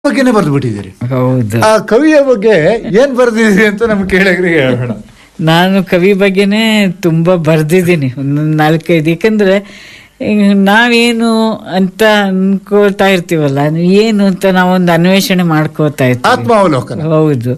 ಬಗ್ಗೆನೇ ಬರೆದು ಬಿಟ್ಟಿದ್ದೀರಿ ಹೌದು ಆ ಕವಿಯ ಬಗ್ಗೆ ಏನ್ ಬರೆದಿದ್ದೀರಿ ಅಂತ ನಮ್ಗೆ ಕೇಳಗ್ರಿಗೆ ಹೇಳೋಣ ನಾನು ಕವಿ ಬಗ್ಗೆನೇ ತುಂಬಾ ಬರ್ದಿದ್ದೀನಿ ಒಂದೊಂದು ನಾಲ್ಕೈದು ಯಾಕಂದ್ರೆ ಈಗ ನಾವೇನು ಅಂತ ಅನ್ಕೋತಾ ಇರ್ತೀವಲ್ಲ ಏನು ಅಂತ ನಾವೊಂದು ಅನ್ವೇಷಣೆ ಮಾಡ್ಕೋತಾ ಇರ್ತೀವಿ ಆತ್ಮಾವಲೋಕನ ಹೌದು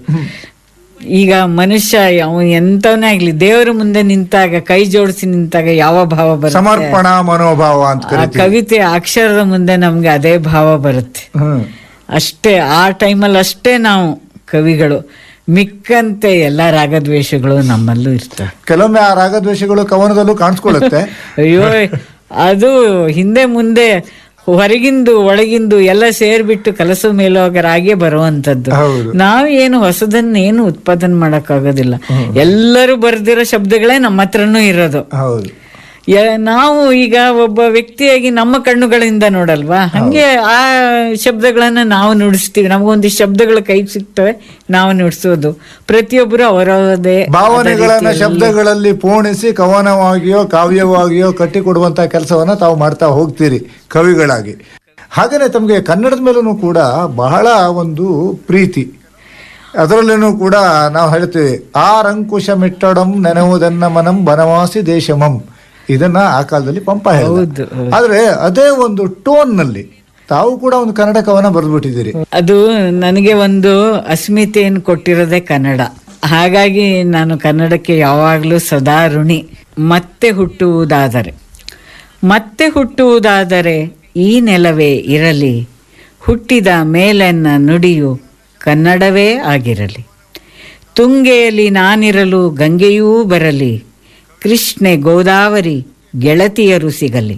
ಈಗ ಮನುಷ್ಯ ಯಾವ ಎಂತವನೇ ಆಗ್ಲಿ ದೇವರ ಮುಂದೆ ನಿಂತಾಗ ಕೈ ಜೋಡಿಸಿ ನಿಂತಾಗ ಯಾವ ಭಾವ ಬರುತ್ತೆ ಸಮರ್ಪಣಾ ಮನೋಭಾವ ಅಂತ ಆ ಕರಿತೀವಿ ಕವಿತೆ ಅಕ್ಷರದ ಮುಂದೆ ನಮ್ಗೆ ಅದೇ ಭಾವ ಬರುತ್ತೆ ಹ್ಮ್ ಅಷ್ಟೇ ಆ ಟೈಮಲ್ಲಿ ಅಷ್ಟೇ ನಾವು ಕವಿಗಳು ಮಿಕ್ಕಂತೆ ಎಲ್ಲ ರಾಗದ್ವೇಷಗಳು ನಮ್ಮಲ್ಲೂ ಇರ್ತವೆ ಕೆಲವೊಮ್ಮೆ ಆ ರಾಗದ್ವೇಷಗಳು ಕವನದಲ್ಲೂ ಕಾಣಿಸ್ಕೊಳ್ಳುತ್ತೆ ಅಯ್ಯೋ ಅದು ಹಿಂದೆ ಮುಂದೆ ಹೊರಗಿಂದು ಒಳಗಿಂದು ಎಲ್ಲ ಸೇರ್ಬಿಟ್ಟು ಕಲಸು ಮೇಲೋಗರಾಗೆ ಬರುವಂತದ್ದು ಹೌದು. ನಾವು ಏನು ಹೊಸದನ್ನ ಏನು ಉತ್ಪಾದನೆ ಮಾಡಕ್ಕಾಗೋದಿಲ್ಲ ಎಲ್ಲರೂ ಬರ್ದಿರೋ ಶಬ್ದಗಳೇ ನಮ್ಮ ಹತ್ರನೂ ಇರೋದು ಹೌದು ಯ- ನಾವು ಈಗ ಒಬ್ಬ ವ್ಯಕ್ತಿಯಾಗಿ ನಮ್ಮ ಕಣ್ಣುಗಳಿಂದ ನೋಡಲ್ವಾ ಹಂಗೆ ಆ ಶಬ್ದಗಳನ್ನ ನಾವು ನುಡಿಸ್ತೀವಿ ನಮಗೊಂದಿಷ್ಟು ಶಬ್ದಗಳು ಕೈ ಸಿಗ್ತವೆ ನಾವು ನುಡಿಸೋದು ಪ್ರತಿಯೊಬ್ಬರು ಅವರದೇ ಭಾವನೆಗಳನ್ನ ಶಬ್ದಗಳಲ್ಲಿ ಪೋಣಿಸಿ ಕವನವಾಗಿಯೋ ಕಾವ್ಯವಾಗಿಯೋ ಕಟ್ಟಿಕೊಡುವಂತ ಕೆಲಸವನ್ನ ತಾವು ಮಾಡ್ತಾ ಹೋಗ್ತೀರಿ ಕವಿಗಳಾಗಿ ಹಾಗೇನೆ ತಮಗೆ ಕನ್ನಡದ ಮೇಲೂ ಕೂಡ ಬಹಳ ಒಂದು ಪ್ರೀತಿ ಅದರಲ್ಲೂ ಕೂಡ ನಾವು ಹೇಳ್ತೀವಿ ಆರಂಕುಶ ಮಿಟ್ಟಡಂ ನೆನವುದನ್ನ ಮನಂ ಬನವಾಸಿ ದೇಶಮಂ ಇದನ್ನ ಆ ಕಾಲದಲ್ಲಿ ಪಂಪ ಹೇಳಿದ ಹೌದು, ಹೌದು. ಆದ್ರೆ ಅದೇ ಒಂದು ಟೋನ್ ನಲ್ಲಿ ತಾವು ಕೂಡ ಒಂದು ಕನ್ನಡ ಕವನ ಬರೆದ್ಬಿಟ್ಟಿದ್ದೀರಿ ಅದು ನನಗೆ ಒಂದು ಅಸ್ಮಿತೆಯನ್ನು ಕೊಟ್ಟಿರೋದೇ ಕನ್ನಡ ಹಾಗಾಗಿ ನಾನು ಕನ್ನಡಕ್ಕೆ ಯಾವಾಗಲೂ ಸದಾ ಋಣಿ ಮತ್ತೆ ಹುಟ್ಟುವುದಾದರೆ ಮತ್ತೆ ಹುಟ್ಟುವುದಾದರೆ ಈ ನೆಲವೇ ಇರಲಿ ಹುಟ್ಟಿದ ಮೇಲೆನ್ನ ನುಡಿಯು ಕನ್ನಡವೇ ಆಗಿರಲಿ ತುಂಗೆಯಲ್ಲಿ ನಾನಿರಲು ಗಂಗೆಯೂ ಬರಲಿ ಕೃಷ್ಣೆ ಗೋದಾವರಿ ಗೆಳತಿಯರು ಸಿಗಲಿ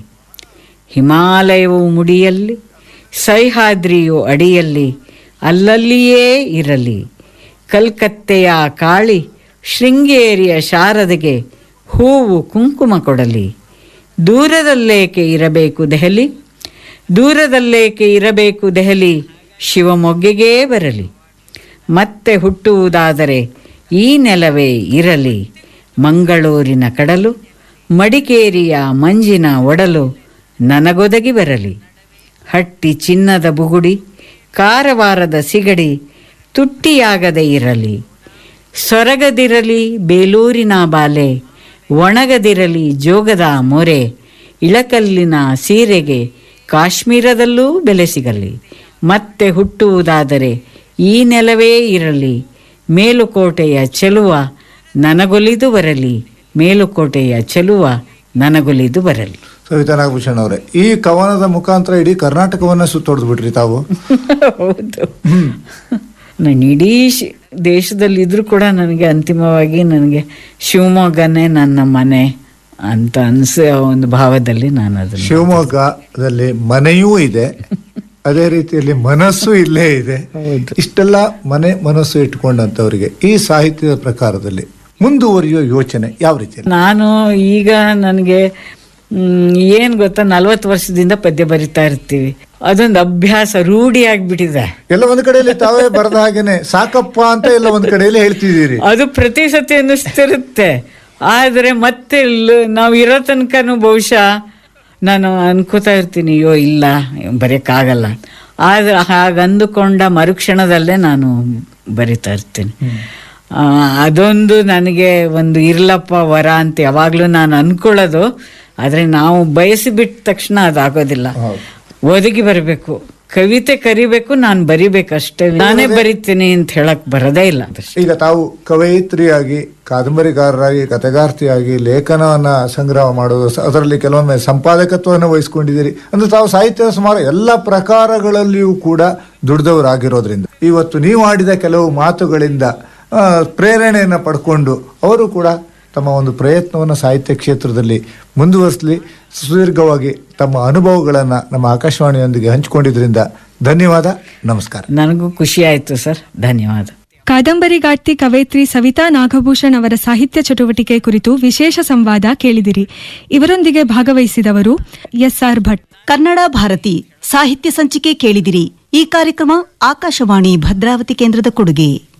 ಹಿಮಾಲಯವು ಮುಡಿಯಲ್ಲಿ ಸಹ್ಯಾದ್ರಿಯು ಅಡಿಯಲ್ಲಿ ಅಲ್ಲಲ್ಲಿಯೇ ಇರಲಿ ಕಲ್ಕತ್ತೆಯ ಕಾಳಿ ಶೃಂಗೇರಿಯ ಶಾರದೆಗೆ ಹೂವು ಕುಂಕುಮ ಕೊಡಲಿ ದೂರದಲ್ಲೇಕೆ ಇರಬೇಕು ದೆಹಲಿ ದೂರದಲ್ಲೇಕೆ ಇರಬೇಕು ದೆಹಲಿ ಶಿವಮೊಗ್ಗೆಗೇ ಬರಲಿ ಮತ್ತೆ ಹುಟ್ಟುವುದಾದರೆ ಈ ನೆಲವೇ ಇರಲಿ ಮಂಗಳೂರಿನ ಕಡಲು ಮಡಿಕೇರಿಯ ಮಂಜಿನ ಒಡಲು ನನಗೊದಗಿ ಬರಲಿ ಹಟ್ಟಿ ಚಿನ್ನದ ಬುಗುಡಿ ಕಾರವಾರದ ಸಿಗಡಿ ತುಟ್ಟಿಯಾಗದೆ ಇರಲಿ ಸೊರಗದಿರಲಿ ಬೇಲೂರಿನ ಬಾಲೆ ಒಣಗದಿರಲಿ ಜೋಗದ ಮೊರೆ ಇಳಕಲ್ಲಿನ ಸೀರೆಗೆ ಕಾಶ್ಮೀರದಲ್ಲೂ ಬೆಲೆ ಸಿಗಲಿ ಮತ್ತೆ ಹುಟ್ಟುವುದಾದರೆ ಈ ನೆಲವೇ ಇರಲಿ ಮೇಲುಕೋಟೆಯ ಚೆಲುವ ನನಗೊಲಿದು ಬರಲಿ ಮೇಲುಕೋಟೆಯ ಚೆಲುವ ನನಗೊಲಿದು ಬರಲಿ ಸವಿತಾ ನಾಗಭೂಷಣ್ ಅವರೇ ಈ ಕವನದ ಮುಖಾಂತರ ಇಡೀ ಕರ್ನಾಟಕವನ್ನ ಸುತ್ತೊಡೆದು ಬಿಟ್ರಿ ತಾವು ಹೌದು ನಾನು ಇಡೀ ಶ್- ದೇಶದಲ್ಲಿ ಇದ್ರೂ ಕೂಡ ನನಗೆ ಅಂತಿಮವಾಗಿ ನನಗೆ ಶಿವಮೊಗ್ಗನೇ ನನ್ನ ಮನೆ ಅಂತ ಅನ್ಸೋ ಒಂದು ಭಾವದಲ್ಲಿ ನಾನು ಅದನ್ನು ಶಿವಮೊಗ್ಗದಲ್ಲಿ ಮನೆಯೂ ಇದೆ ಅದೇ ರೀತಿಯಲ್ಲಿ ಮನಸ್ಸು ಇಲ್ಲೇ ಇದೆ ಇಷ್ಟೆಲ್ಲ ಮನೆ ಮನಸ್ಸು ಇಟ್ಕೊಂಡಂತವರಿಗೆ ಈ ಸಾಹಿತ್ಯದ ಪ್ರಕಾರದಲ್ಲಿ ಮುಂದುವರಿಯೋ ಯೋಚನೆ ಯಾವ ರೀತಿ ನಾನು ಈಗ ನನಗೆ ಏನು ಗೊತ್ತಾ ನಲ್ವತ್ತು ವರ್ಷದಿಂದ ಪದ್ಯ ಬರಿತಾ ಇರ್ತೀವಿ ಅದೊಂದು ಅಭ್ಯಾಸ ರೂಢಿ ಆಗ್ಬಿಟ್ಟಿದೆ ಎಲ್ಲ ಒಂದ್ ಕಡೆಯಲ್ಲಿ ತಾವೇ ಬರೆದ ಹಾಗೇನೆ ಸಾಕಪ್ಪ ಅಂತ ಎಲ್ಲ ಒಂದ್ ಕಡೆಯಲ್ಲಿ ಹೇಳ್ತಿದ್ದೀರಿ ಅದು ಪ್ರತಿ ಸತಿ ಅನ್ನಿಸ್ತಿರುತ್ತೆ ಆದರೆ ಮತ್ತೆ ಲ್- ನಾವು ಇರೋ ತನಕನೂ ಬಹುಶಃ ನಾನು ಅನ್ಕೋತಾ ಇರ್ತೀನಿ ಅಯ್ಯೋ ಇಲ್ಲ ಬರೆಯೋಕ್ಕಾಗಲ್ಲ ಆದರೆ ಹಾಗಂದುಕೊಂಡ ಮರುಕ್ಷಣದಲ್ಲೇ ನಾನು ಬರಿತಾ ಇರ್ತೀನಿ ಆ, ಅದೊಂದು ನನಗೆ ಒಂದು ಇರ್ಲಪ್ಪ ವರ ಅಂತ ಯಾವಾಗಲೂ ನಾನು ಅನ್ಕೊಳ್ಳೋದು ಆದರೆ ನಾವು ಬಯಸಿಬಿಟ್ಟ ತಕ್ಷಣ ಅದಾಗೋದಿಲ್ಲ ಒದಗಿ ಬರಬೇಕು ಕವಿತೆ ಕರಿಬೇಕು ನಾನು ಬರಿಬೇಕಷ್ಟೇ ನಾನೇ ಬರಿತೀನಿ ಅಂತ ಹೇಳಕ್ ಬರೋದೇ ಇಲ್ಲ ಅದಷ್ಟೇ ಈಗ ತಾವು ಕವಯಿತ್ರಿಯಾಗಿ ಕಾದಂಬರಿಕಾರರಾಗಿ ಕಥೆಗಾರ್ತಿಯಾಗಿ ಲೇಖನವನ್ನ ಸಂಗ್ರಹ ಮಾಡೋದು ಸ- ಅದರಲ್ಲಿ ಕೆಲವೊಮ್ಮೆ ಸಂಪಾದಕತ್ವವನ್ನು ವಹಿಸ್ಕೊಂಡಿದ್ದೀರಿ ಅಂದ್ರೆ ತಾವು ಸಾಹಿತ್ಯದ ಸುಮಾರು ಎಲ್ಲ ಪ್ರಕಾರಗಳಲ್ಲಿಯೂ ಕೂಡ ದುಡಿದವರಾಗಿರೋದ್ರಿಂದ ಇವತ್ತು ನೀವು ಆಡಿದ ಕೆಲವು ಮಾತುಗಳಿಂದ ಆ, ಪ್ರೇರಣೆಯನ್ನು ಪಡ್ಕೊಂಡು ಅವರು ಕೂಡ ತಮ್ಮ ಒಂದು ಪ್ರಯತ್ನವನ್ನು ಸಾಹಿತ್ಯ ಕ್ಷೇತ್ರದಲ್ಲಿ ಮುಂದುವರಿಸಲಿ ಸುದೀರ್ಘವಾಗಿ ತಮ್ಮ ಅನುಭವಗಳನ್ನು ನಮ್ಮ ಆಕಾಶವಾಣಿಯೊಂದಿಗೆ ಹಂಚಿಕೊಂಡಿದ್ರಿಂದ ಧನ್ಯವಾದ ನಮಸ್ಕಾರ ನನಗೂ ಖುಷಿ ಆಯ್ತು ಸರ್ ಧನ್ಯವಾದ ಕಾದಂಬರಿಗಾರ್ತಿ ಕವಯಿತ್ರಿ ಸವಿತಾ ನಾಗಭೂಷಣ್ ಅವರ ಸಾಹಿತ್ಯ ಚಟುವಟಿಕೆ ಕುರಿತು ವಿಶೇಷ ಸಂವಾದ ಕೇಳಿದಿರಿ ಇವರೊಂದಿಗೆ ಭಾಗವಹಿಸಿದವರು ಎಸ್ಆರ್ ಭಟ್ ಕನ್ನಡ ಭಾರತಿ ಸಾಹಿತ್ಯ ಸಂಚಿಕೆ ಕೇಳಿದಿರಿ ಈ ಕಾರ್ಯಕ್ರಮ ಆಕಾಶವಾಣಿ ಭದ್ರಾವತಿ ಕೇಂದ್ರದ ಕೊಡುಗೆ